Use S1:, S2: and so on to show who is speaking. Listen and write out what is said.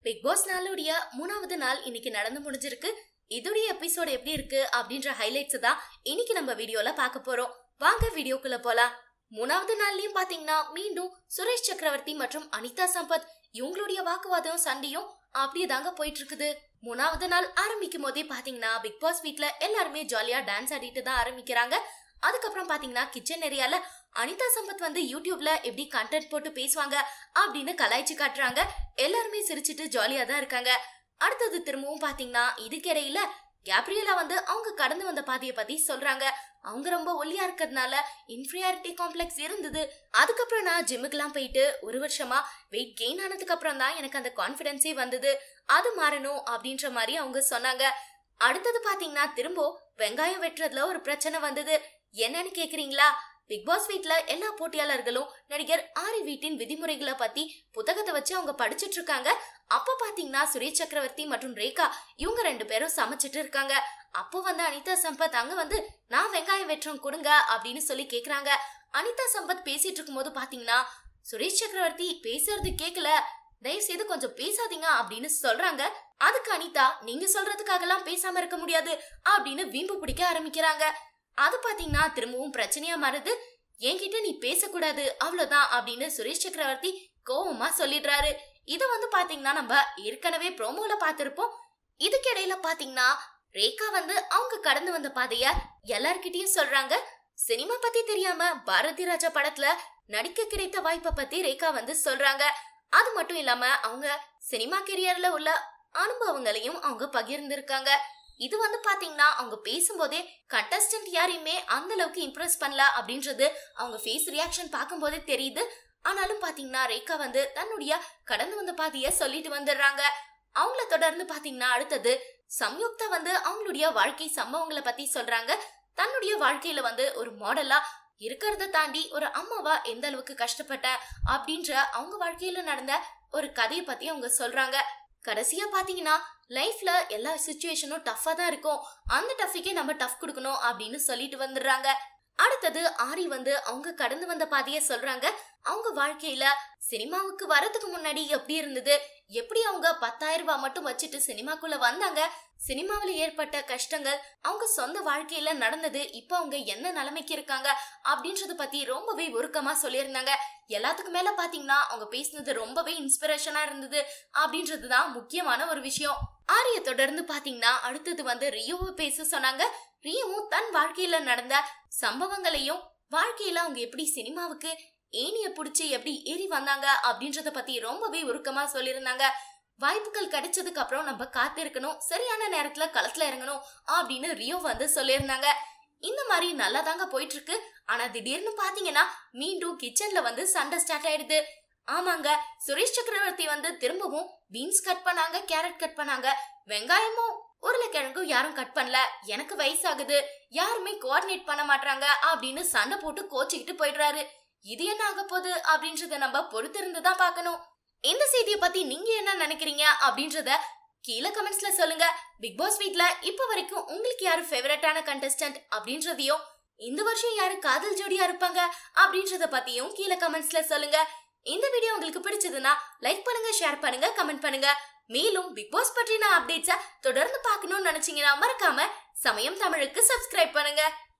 S1: big pass நாளுடைய மூணாவது நாள் இன்னைக்கு நடந்து முடிஞ்சிருக்கு இதோடைய எபிசோட் எப்படி இருக்கு அப்படின்ற ஹைலைட்ஸ் தான் இன்னைக்கு நம்ம வீடியோல பார்க்க போறோம் வாங்க வீடியோக்குள்ள போலாம் மூணாவது நாள்லயும் பாத்தீங்கன்னா மீண்டும் சுரேஷ் சக்கரவர்த்தி மற்றும் அனிதா சம்பத் இவங்களுடைய வாக்குவாதம் சண்டையும் அப்படியே தாங்க போயிட்டு இருக்குது மூணாவது நாள் ஆரம்பிக்கும் போதே பாத்தீங்கன்னா பிக் பாஸ் வீட்ல எல்லாருமே ஜாலியா டான்ஸ் ஆடிட்டு தான் ஆரம்பிக்கிறாங்க அதுக்கப்புறம் பாத்தீங்கன்னா கிச்சன் ஏரியால அனிதா சம்பத் வந்து யூடியூப்ல எப்படி கண்டென்ட் போட்டு பேசுவாங்க அப்படின்னு கலாய்ச்சி காட்டுறாங்க எல்லாருமே சிரிச்சிட்டு ஜாலியா தான் இருக்காங்க அடுத்தது திரும்பவும் பாத்தீங்கன்னா இதுக்கிடையில கேப்ரியலா வந்து அவங்க கடந்து வந்த பாதையை பத்தி சொல்றாங்க அவங்க ரொம்ப ஒல்லியா இருக்கிறதுனால இன்ஃபீரியாரிட்டி காம்ப்ளெக்ஸ் இருந்தது அதுக்கப்புறம் நான் ஜிம்முக்கெல்லாம் போயிட்டு ஒரு வருஷமா வெயிட் கெயின் ஆனதுக்கு அப்புறம் தான் எனக்கு அந்த கான்ஃபிடென்ஸே வந்தது அது மாறணும் அப்படின்ற மாதிரி அவங்க சொன்னாங்க அடுத்தது பாத்தீங்கன்னா திரும்ப வெங்காயம் வெட்டுறதுல ஒரு பிரச்சனை வந்தது என்னன்னு கேக்குறீங்களா பிக் பாஸ் வீட்ல எல்லா போட்டியாளர்களும் நடிகர் ஆரி வீட்டின் விதிமுறைகளை பத்தி புத்தகத்தை வச்சு அவங்க படிச்சிட்டு இருக்காங்க அப்ப பாத்தீங்கன்னா சுரேஷ் சக்கரவர்த்தி மற்றும் ரேகா இவங்க ரெண்டு பேரும் சமைச்சிட்டு இருக்காங்க அப்போ வந்து அனிதா சம்பத் அங்க வந்து நான் வெங்காயம் வெட்டுறோம் கொடுங்க அப்படின்னு சொல்லி கேக்குறாங்க அனிதா சம்பத் பேசிட்டு இருக்கும்போது பாத்தீங்கன்னா சுரேஷ் சக்கரவர்த்தி பேசுறது கேக்கல தயவு செய்து கொஞ்சம் பேசாதீங்க அப்படின்னு சொல்றாங்க அதுக்கு அனிதா நீங்க சொல்றதுக்காகலாம் பேசாம இருக்க முடியாது அப்படின்னு வீம்பு பிடிக்க ஆரம்பிக்கிறாங்க அது பாத்தீங்கன்னா திரும்பவும் பிரச்சனையா மாறுது என்கிட்ட நீ பேசக்கூடாது அவ்வளவுதான் அப்படின்னு சுரேஷ் சக்கரவர்த்தி கோவமா சொல்லிடுறாரு இத வந்து பாத்தீங்கன்னா நம்ம ஏற்கனவே ப்ரோமோல பார்த்திருப்போம் இதுக்கிடையில பாத்தீங்கன்னா ரேகா வந்து அவங்க கடந்து வந்த பாதைய எல்லார்கிட்டயும் சொல்றாங்க சினிமா பத்தி தெரியாம பாரதி ராஜா படத்துல நடிக்க கிடைத்த வாய்ப்பை பத்தி ரேகா வந்து சொல்றாங்க அது மட்டும் இல்லாம அவங்க சினிமா கெரியர்ல உள்ள அனுபவங்களையும் அவங்க பகிர்ந்திருக்காங்க இது வந்து பாத்தீங்கன்னா அவங்க பேசும்போதே கண்டஸ்டன்ட் யாரையுமே அந்த அளவுக்கு இம்ப்ரெஸ் பண்ணல அப்படின்றது அவங்க ஃபேஸ் ரியாக்ஷன் பார்க்கும்போதே தெரியுது ஆனாலும் பாத்தீங்கன்னா ரேகா வந்து தன்னுடைய கடந்து வந்த பாதைய சொல்லிட்டு வந்துடுறாங்க அவங்கள தொடர்ந்து பாத்தீங்கன்னா அடுத்தது சம்யுக்தா வந்து அவங்களுடைய வாழ்க்கை சம்பவங்களை பத்தி சொல்றாங்க தன்னுடைய வாழ்க்கையில வந்து ஒரு மாடலா இருக்கிறத தாண்டி ஒரு அம்மாவா எந்த அளவுக்கு கஷ்டப்பட்ட அப்படின்ற அவங்க வாழ்க்கையில நடந்த ஒரு கதையை பத்தி அவங்க சொல்றாங்க கடைசியா பாத்தீங்கன்னா லைஃப்ல எல்லா சுச்சுவேஷனும் டஃபா தான் இருக்கும் அந்த டஃபிக்கே நம்ம டஃப் கொடுக்கணும் அப்படின்னு சொல்லிட்டு வந்துடுறாங்க அடுத்தது ஆரி வந்து அவங்க கடந்து வந்த பாதைய சொல்றாங்க அவங்க வாழ்க்கையில சினிமாவுக்கு வரதுக்கு முன்னாடி எப்படி இருந்தது எப்படி அவங்க பத்தாயிரம் ரூபாய் மட்டும் வச்சுட்டு சினிமாக்குள்ள வந்தாங்க சினிமாவில் ஏற்பட்ட கஷ்டங்கள் அவங்க சொந்த வாழ்க்கையில நடந்தது இப்போ அவங்க என்ன நிலைமைக்கு இருக்காங்க அப்படின்றத பத்தி ரொம்பவே உருக்கமா சொல்லியிருந்தாங்க எல்லாத்துக்கும் மேல பாத்தீங்கன்னா அவங்க பேசினது ரொம்பவே இன்ஸ்பிரேஷனா இருந்தது அப்படின்றது தான் முக்கியமான ஒரு விஷயம் ஆரிய தொடர்ந்து பாத்தீங்கன்னா அடுத்தது வந்து ரியோவை பேச சொன்னாங்க ரியோவும் தன் வாழ்க்கையில நடந்த சம்பவங்களையும் வாழ்க்கையில அவங்க எப்படி சினிமாவுக்கு ஏனிய புடிச்சு எப்படி ஏறி வந்தாங்க அப்படின்றத பத்தி ரொம்பவே உருக்கமா சொல்லியிருந்தாங்க வாய்ப்புகள் கிடைச்சதுக்கு அப்புறம் நம்ம காத்திருக்கணும் சரியான நேரத்துல களத்துல இறங்கணும் அப்படின்னு ரியோ வந்து சொல்லியிருந்தாங்க இந்த மாதிரி நல்லா தாங்க போயிட்டு இருக்கு ஆனா திடீர்னு பாத்தீங்கன்னா மீண்டும் கிச்சன்ல வந்து சண்டை ஸ்டார்ட் ஆயிடுது ஆமாங்க சுரேஷ் சக்கரவர்த்தி வந்து திரும்பவும் பீன்ஸ் கட் பண்ணாங்க கேரட் கட் பண்ணாங்க வெங்காயமும் உருளைக்கிழங்கும் யாரும் கட் பண்ணல எனக்கு வயசாகுது யாருமே கோஆர்டினேட் பண்ண மாட்டாங்க அப்படின்னு சண்டை போட்டு கோச்சிக்கிட்டு போயிடுறாரு இது என்ன ஆக போகுது அப்படின்றத நம்ம பொறுத்திருந்து தான் பார்க்கணும் இந்த செய்தியை பத்தி நீங்க என்ன நினைக்கிறீங்க அப்படின்றத கீழே கமெண்ட்ஸ்ல சொல்லுங்க பிக் பாஸ் வீட்ல இப்ப வரைக்கும் உங்களுக்கு யாரு ஃபேவரட்டான கண்டஸ்டன்ட் அப்படின்றதையும் இந்த வருஷம் யாரு காதல் ஜோடியா இருப்பாங்க அப்படின்றத பத்தியும் கீழே கமெண்ட்ஸ்ல சொல்லுங்க இந்த வீடியோ உங்களுக்கு பிடிச்சதுன்னா லைக் பண்ணுங்க ஷேர் பண்ணுங்க கமெண்ட் பண்ணுங்க மேலும் பிக் பாஸ் பற்றின அப்டேட்ஸை தொடர்ந்து பார்க்கணும்னு நினைச்சீங்கன்னா மறக்காம சமயம் தமிழுக்கு சப்ஸ்கிரைப் பண்ணுங்க